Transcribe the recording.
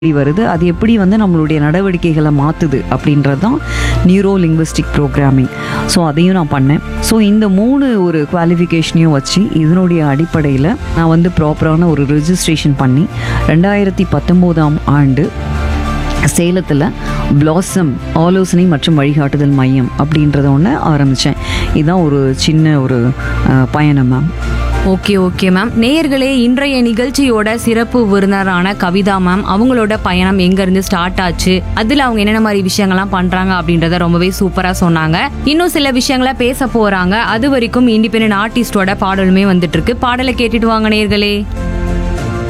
எப்படி வருது அது எப்படி வந்து நம்மளுடைய நடவடிக்கைகளை மாற்றுது அப்படின்றது தான் நியூரோ லிங்குவிஸ்டிக் ப்ரோக்ராமிங் ஸோ அதையும் நான் பண்ணேன் ஸோ இந்த மூணு ஒரு குவாலிஃபிகேஷனையும் வச்சு இதனுடைய அடிப்படையில் நான் வந்து ப்ராப்பரான ஒரு ரெஜிஸ்ட்ரேஷன் பண்ணி ரெண்டாயிரத்தி பத்தொம்போதாம் ஆண்டு சேலத்தில் பிளாசம் ஆலோசனை மற்றும் வழிகாட்டுதல் மையம் அப்படின்றத ஒன்று ஆரம்பித்தேன் இதுதான் ஒரு சின்ன ஒரு அஹ், பயணம் மேம் ஓகே ஓகே மேம் நேயர்களே இன்றைய நிகழ்ச்சியோட சிறப்பு விருந்தினரான கவிதா மேம் அவங்களோட பயணம் எங்க இருந்து ஸ்டார்ட் ஆச்சு அதுல அவங்க என்னென்ன மாதிரி விஷயங்கள்லாம் பண்றாங்க அப்படின்றத ரொம்பவே சூப்பரா சொன்னாங்க இன்னும் சில விஷயங்களை பேச போறாங்க அது வரைக்கும் இண்டிபெண்டன்ட் ஆர்டிஸ்டோட பாடலுமே வந்துட்டு இருக்கு பாடலை கேட்டுட்டு வாங்க நேயர்களே